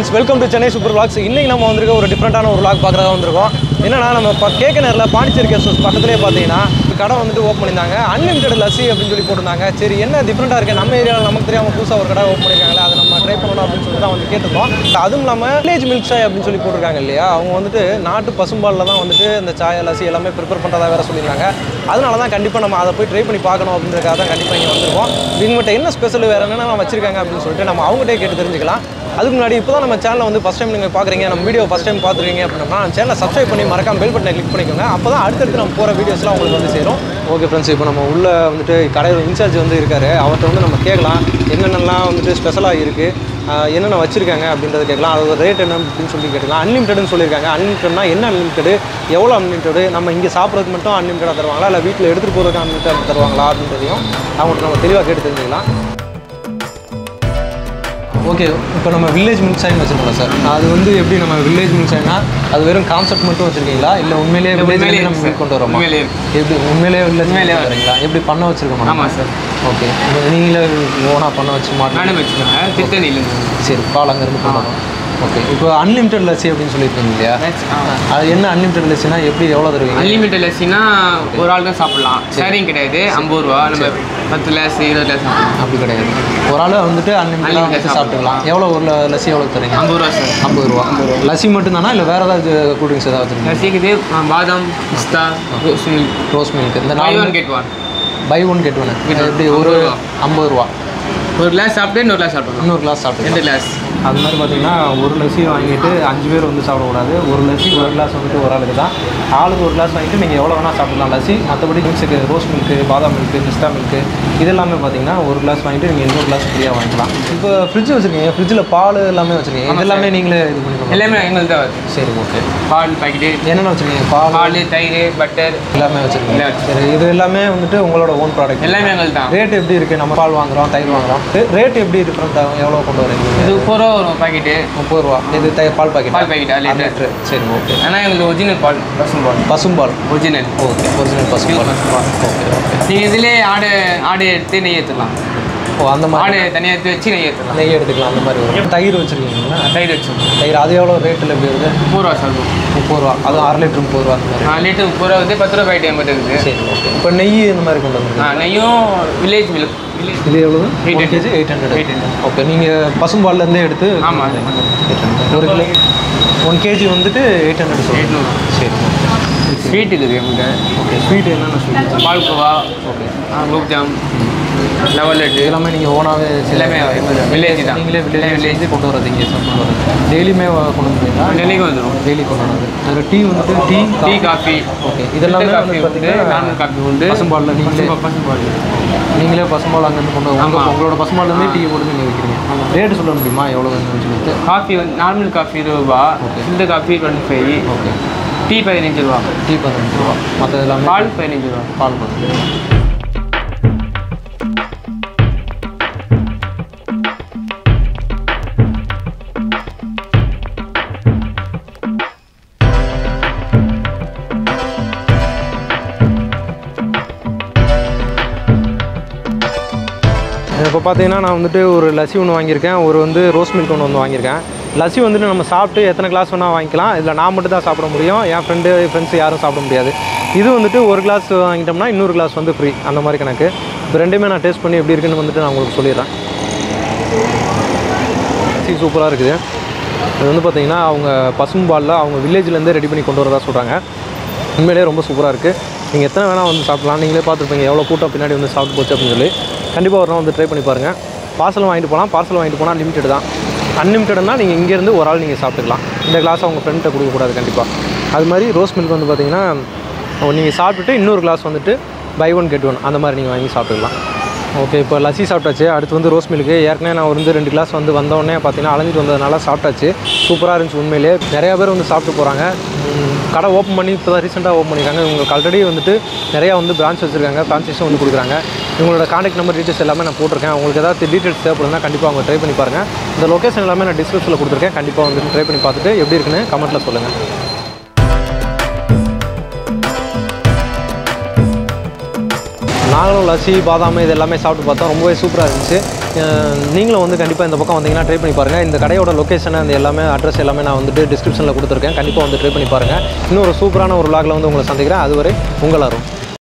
Friends welcome to Chennai super vlogs இன்னைக்கு நம்ம வந்திருக்க ஒரு டிஃப்ரெண்ட்டான ஒரு vlog பார்க்குறதா வந்திருக்கோம் என்னன்னா நம்ம இப்போ கேக்க நேரில் பாண்டிச்சேரி கேஸ் பக்கத்துலேயே பார்த்தீங்கன்னா ஒரு கடை வந்துட்டு ஓப்பன் பண்ணியிருந்தாங்க அன்லிமிட்டட் லஸ்ஸி அப்படின்னு சொல்லி போட்டிருந்தாங்க சரி என்ன டிஃப்ரெண்ட்டாக இருக்குது நம்ம ஏரியாவில் நமக்கு தெரியாமல் புதுசாக ஒரு கடை ஓப்பன் பண்ணியிருக்காங்களே அதை நம்ம ட்ரை பண்ணணும் அப்படின்னு சொல்லிட்டு தான் வந்து கேட்டிருந்தோம் அதுவும் இல்லாமல் வில்லேஜ் மில்க் சாய் அப்படின்னு சொல்லி போட்டிருக்காங்க இல்லையா அவங்க வந்துட்டு நாட்டு பசும்பாலில் தான் வந்துட்டு இந்த சாய் லஸ்ஸி எல்லாமே ப்ரிப்பேர் பண்ணுறதா வேறு சொல்லியிருக்காங்க அதனால தான் கண்டிப்பாக நம்ம அதை போய் ட்ரை பண்ணி பார்க்கணும் அப்படின்றதுக்காக தான் கண்டிப்பாக இங்கே வந்திருக்கோம் இவங்ககிட்ட என்ன ஸ்பெஷல் வேறு என்னென்ன வச்சிருக்காங்க அப்படின்னு சொல்லிட்டு நம்ம அவங்ககிட்டே கேட்டு தெரிஞ்சுக்கலாம் அதுக்கு முன்னாடி இப்போ தான் நம்ம சேனலை வந்து ஃபஸ்ட் டைம் நீங்கள் பார்க்குறீங்க நம்ம வீடியோ ஃபஸ்ட் டைம் பார்த்துருக்கீங்க அப்படின்னா சேனலை சப்ஸ்கிரைப் பண்ணி மறக்காம பெல் பட்டனை கிளிக் பண்ணிக்கோங்க அப்போ தான் அடுத்தடுத்து நம்ம போகிற வீடியோஸ்லாம் உங்களுக்கு வந்து சேரும் ஓகே ஃப்ரெண்ட்ஸ் இப்போ நம்ம உள்ள வந்துட்டு கடையில் இன்சார்ஜ் வந்து இருக்காரு அவர்கிட்ட வந்து நம்ம கேட்கலாம் என்னென்னலாம் வந்துட்டு ஸ்பெஷலாக இருக்குது என்னென்ன வச்சிருக்காங்க அப்படின்றத கேட்கலாம் அது ரேட் என்ன அப்படின்னு சொல்லி கேட்கலாம் அன்லிமிட்டட்னு சொல்லியிருக்காங்க அன்லிமிட்டட்னா என்ன அன்லிமிட்டடு எவ்வளோ அன்லிமிட்டடு நம்ம இங்கே சாப்பிட்றதுக்கு மட்டும் அன்லிமிட்டடாக தருவாங்களா இல்லை வீட்டில் எடுத்துகிட்டு போகிறதுக்கு அன்லிமிட்டட் தருவாங்களா அப்படின்றதையும் அவங்கள்ட்ட நம்ம தெளிவாக கேட்டு தெரிஞ்சுக்கலாம் ஓகே இப்போ நம்ம வில்லேஜ் மில்க் சைன் வச்சிருக்கோம் சார் அது வந்து எப்படி நம்ம வில்லேஜ் மில்க் சைனா அது வெறும் கான்செப்ட் மட்டும் வச்சிருக்கீங்களா இல்லை உண்மையிலேயே வில்லேஜ் உண்மையிலேயே நம்ம இருக்கு milk கொண்டு வரோமா உண்மையிலேயே எப்படி உண்மையிலேயே வில்லேஜ் உண்மையிலேயே வரீங்களா எப்படி பண்ண வச்சிருக்கோமா ஆமாம் சார் ஓகே நீங்களே ஓனாக பண்ண வச்சு மாட்டோம் நானும் வச்சுக்கோங்க திருத்தணியிலேருந்து சரி பால் அங்கேருந்து போகணும் ஓகே இப்போ அன்லிமிட்டட் லஸ்ஸி அப்படின்னு சொல்லியிருக்கீங்க இல்லையா ஆ. அது என்ன அன்லிமிட்டட் லஸ்ஸினா எப்படி எவ்வளோ தருவீங்க அன்லிமிட்டட் லஸ்ஸினா ஒரு ஆள் தான் சாப்பிடலாம் ஷேரிங் கிடையாது ஐம்பது ரூபா நம்ம பத்து லேஸ் இருபது லேஸ் சாப்பிடலாம் அப்படி கிடையாது ஒரு ஆள் வந்துட்டு அன்லிமிட்டடாக Unlimited வந்து சாப்பிட்டுக்கலாம் எவ்வளோ ஒரு ல- லஸ்ஸி எவ்வளோ தரீங்க ஐம்பது ரூபா சார் ஐம்பது ரூபா லஸ்ஸி மட்டும்தானா இல்லை வேறு ஏதாவது கூல் ட்ரிங்க்ஸ் ஏதாவது வச்சுருக்கீங்க லஸ்ஸிக்குது ஆ, பாதாம் பிஸ்தா ரோஸ் மில்க் ரோஸ் மில்க் இந்த பை நாலு one get one buy one get one Get one. எப்படி ஒரு ஐம்பது ரூபா. ஐம்பது ரூபா ஒரு கிளாஸ் சாப்பிட்டு இன்னொரு கிளாஸ் சாப்பிடலாம் இன்னொரு கிளாஸ் சாப்பிட்டு ரெண்டு கிளாஸ் அது மாதிரி பார்த்தீங்கன்னா ஒரு லஸ்ஸி வாங்கிட்டு அஞ்சு பேர் வந்து சாப்பிடக்கூடாது ஒரு லஸ்ஸி ஒரு கிளாஸ் வந்துட்டு ஒரு ஆளுக்கு தான் ஆளுக்கு ஒரு கிளாஸ் வாங்கிட்டு நீங்கள் எவ்வளோ வேணால் சாப்பிடலாம் லஸ்ஸி மற்றபடி மில்க்ஸுக்கு ரோஸ் மில்க்கு பாதாம் மில்க்கு பிஸ்தா மில்க்கு இது எல்லாமே பார்த்தீங்கன்னா ஒரு கிளாஸ் வாங்கிட்டு நீங்கள் இன்னொரு கிளாஸ் ஃப்ரீயாக வாங்கிக்கலாம் இப்போ ஃப்ரிட்ஜ் வச்சுருக்கீங்க ஃப்ரிட்ஜில் பால் எல்லாமே வச்சுருக்கீங்க இது எல்லாமே நீங்களே இது பண்ணிக்கலாம் எல்லாமே எங்களுக்கு தான் வருது சரி ஓகே பால் பாக்கெட்டு என்னென்ன வச்சுருக்கீங்க பால் பால் தயிர் பட்டர் எல்லாமே வச்சுருக்கீங்க எல்லாம் சரி இது எல்லாமே வந்துட்டு உங்களோட ஓன் ப்ராடக்ட் எல்லாமே எங்களுக்கு தான் ரேட் எப்படி இருக்குது நம்ம பால் வாங்குறோம் தயிர் வாங்குறோம் ரேட் எப்படி டிஃப்ரெண்ட் ஆகும் எவ்வளோ கொண்டு வரீங்க இது முப்பது ரூபா வரும் பாக்கெட்டு முப்பது ரூபா இது தயிர் பால் பாக்கெட் பால் பாக்கெட் அரை லிட்டர் லிட்டரு சரி ஓகே ஆனால் எங்களுக்கு ஒரிஜினல் பால் பசும் பால் பசும்பால் ஒரிஜினல் ஓகே ஒரிஜினல் பசும்பால் ஓகே ஓகே நீங்கள் இதிலே ஆடு ஆடு எடுத்து நெய் ஏற்றலாம் ஓ அந்த மாதிரி ஆடு தனியாக எடுத்து வச்சு நெய் ஏற்றலாம் நெய் எடுத்துக்கலாம் அந்த மாதிரி வரும் தயிர் வச்சுருக்கீங்களா தயிர் வச்சு தயிர் அது எவ்வளோ ரேட்டில் எப்படி வருது முப்பது ரூபா சாப்பிடும் முப்பது ரூபா அதுவும் அரை லிட்டர் முப்பது ரூபா அந்த மாதிரி ஆ லிட்டர் முப்பது ரூபா வந்து பத்து ரூபா பாக்கெட் எண்பது இருக்குது சரி ஓகே இப்போ நெய் இந்த மாதிரி கொண்டு வந்துருக்கீங்க ஆ நெய்யும் வில்லேஜ் மில்க் வில்லேஜ் இது எவ்வளோ Eight one KG eight hundred 800. Okay நீங்கள் பசும்பால்லேருந்தே எடுத்து ஆமாம் எயிட் ஹண்ட்ரட் ஒரு கிலோ ஒன் கேஜி வந்துட்டு எயிட் ஹண்ட்ரட் சொல்லுங்கள் எட்நூறு சரி ஓகே ஸ்வீட் இருக்குது எங்கள்கிட்ட ஓகே ஸ்வீட் என்னென்ன sweet palkova okay gulabjam level laddu எல்லாமே நீங்கள் ஓனாகவே எல்லாமே village தான். நீங்களே வில்லேஜ் வில்லேஜ் கொண்டு வரது இங்கே கொண்டு வரது டெய்லியுமே கொண்டு வந்துருக்கீங்களா டெல்லிக்கு வந்துடும் டெய்லி கொண்டு வரது அதில் டீ வந்துட்டு டீ டீ காஃபி ஓகே இதெல்லாமே காஃபி வந்து உண்டு பார்த்தீங்கன்னா நார்மல் காஃபி உண்டு பசும்பாலில் நீங்களே பசும்பால் பசும்பால் நீங்களே பசும்பால் அங்கேருந்து கொண்டு வந்து ஆமா. உங்களோட பசும்பால்லேருந்தே டீ போட்டு நீங்கள் வைக்கிறீங்க ரேட்டு சொல்ல முடியுமா எவ்வளோ வேணும்னு சொல்லிட்டு காஃபி வந்து நார்மல் காஃபி இருபது ரூபா Okay. Filter coffee twenty five okay tea பதினஞ்சு ரூபா டீ பதினஞ்சு ரூபா மற்ற எல்லாமே பால் பதினஞ்சு ரூபா பால் பதினஞ்சு இப்போ பார்த்தீங்கன்னா நான் வந்துட்டு ஒரு லஸ்ஸி ஒன்று வாங்கியிருக்கேன் ஒரு வந்து ரோஸ் மில்க் ஒன்று வந்து வாங்கியிருக்கேன் லஸ்ஸி வந்துட்டு நம்ம சாப்பிட்டு எத்தனை கிளாஸ் வேணால் வாங்கிக்கலாம் இதில் நான் மட்டும் தான் சாப்பிட முடியும் என் ஃப்ரெண்டு ஃப்ரெண்ட்ஸ் யாரும் சாப்பிட முடியாது இது வந்துட்டு ஒரு கிளாஸ் வாங்கிட்டோம்னா இன்னொரு கிளாஸ் வந்து ஃப்ரீ அந்த மாதிரி கணக்கு இப்போ ரெண்டுமே நான் டேஸ்ட் பண்ணி எப்படி இருக்குன்னு வந்துட்டு நான் உங்களுக்கு சொல்லிடுறேன் லஸ்ஸி சூப்பராக இருக்குது இது வந்து பார்த்தீங்கன்னா அவங்க பசும்பாலில் அவங்க வில்லேஜ்லேருந்தே ரெடி பண்ணி கொண்டு வரதா சொல்கிறாங்க உண்மையிலேயே ரொம்ப சூப்பராக இருக்குது நீங்கள் எத்தனை வேணால் வந்து சாப்பிடலாம் நீங்களே பார்த்துருப்பீங்க எவ்வளோ கூட்டம் பின்னாடி வந்து சாப்பிட்டு போச்சு அப்படின்னு சொல்லி கண்டிப்பாக ஒரு நாள் வந்து ட்ரை பண்ணி பாருங்கள் பார்சல் வாங்கிட்டு போகலாம் பார்சல் வாங்கிட்டு போனால் லிமிட்டட் தான் அன்லிமிட்டட்னா நீங்கள் இங்கேருந்து ஒரு ஆள் நீங்கள் சாப்பிட்டுக்கலாம் இந்த கிளாஸ் அவங்க ஃப்ரெண்ட்டை கொடுக்கக்கூடாது கண்டிப்பாக அது மாதிரி ரோஸ் மில்க் வந்து பார்த்தீங்கன்னா நீங்கள் சாப்பிட்டுட்டு இன்னொரு கிளாஸ் வந்துட்டு பை ஒன் கெட் ஒன் அந்த மாதிரி நீங்கள் வாங்கி சாப்பிட்டுக்கலாம் ஓகே இப்போ லஸ்ஸி சாப்பிட்டாச்சு அடுத்து வந்து ரோஸ் மில்க்கு ஏற்கனவே நான் வந்து ரெண்டு கிளாஸ் வந்து வந்தோடனே பார்த்தீங்கன்னா அலைஞ்சிட்டு வந்ததுனால சாப்பிட்டாச்சு சூப்பராக இருந்துச்சு உண்மையிலே நிறையா பேர் வந்து சாப்பிட்டு போகிறாங்க ம், கடை ஓப்பன் பண்ணி இப்போ தான் ரீசெண்டாக ஓப்பன் பண்ணியிருக்காங்க இவங்களுக்கு ஆல்ரெடி வந்துட்டு நிறையா வந்து பிரான்ச் வச்சுருக்காங்க ஃப்ரான்ச்சைஸும் வந்து கொடுக்குறாங்க இவங்களோட காண்டாக்ட் நம்பர் டீட்டெயில்ஸ் எல்லாமே நான் போட்டிருக்கேன் உங்களுக்கு ஏதாவது டீட்டெயில்ஸ் தேவைப்படுதுன்னா கண்டிப்பாக அவங்க ட்ரை பண்ணி பாருங்கள் இந்த லொக்கேஷன் எல்லாமே நான் டிஸ்கிரிப்ஷனில் கொடுத்துருக்கேன் கண்டிப்பாக வந்து ட்ரை பண்ணி பார்த்துட்டு எப்படி இருக்குன்னு கமெண்ட்டில் சொல்லுங்கள் நாங்களும் லஸ்ஸி பாதாம் இது எல்லாமே சாப்பிட்டு பார்த்தோம் ரொம்பவே சூப்பராக இருந்துச்சு அஹ் நீங்களும் வந்து கண்டிப்பாக இந்த பக்கம் வந்தீங்கன்னா ட்ரை பண்ணி பாருங்கள் இந்த கடையோட லொக்கேஷன் அந்த எல்லாமே அட்ரஸ் எல்லாமே நான் வந்துட்டு டிஸ்கிரிப்ஷனில் கொடுத்துருக்கேன் கண்டிப்பாக வந்து ட்ரை பண்ணி பாருங்கள் இன்னொரு சூப்பரான ஒரு vlogல வந்து உங்களை சந்திக்கிறேன் அதுவரை உங்கள் அருண்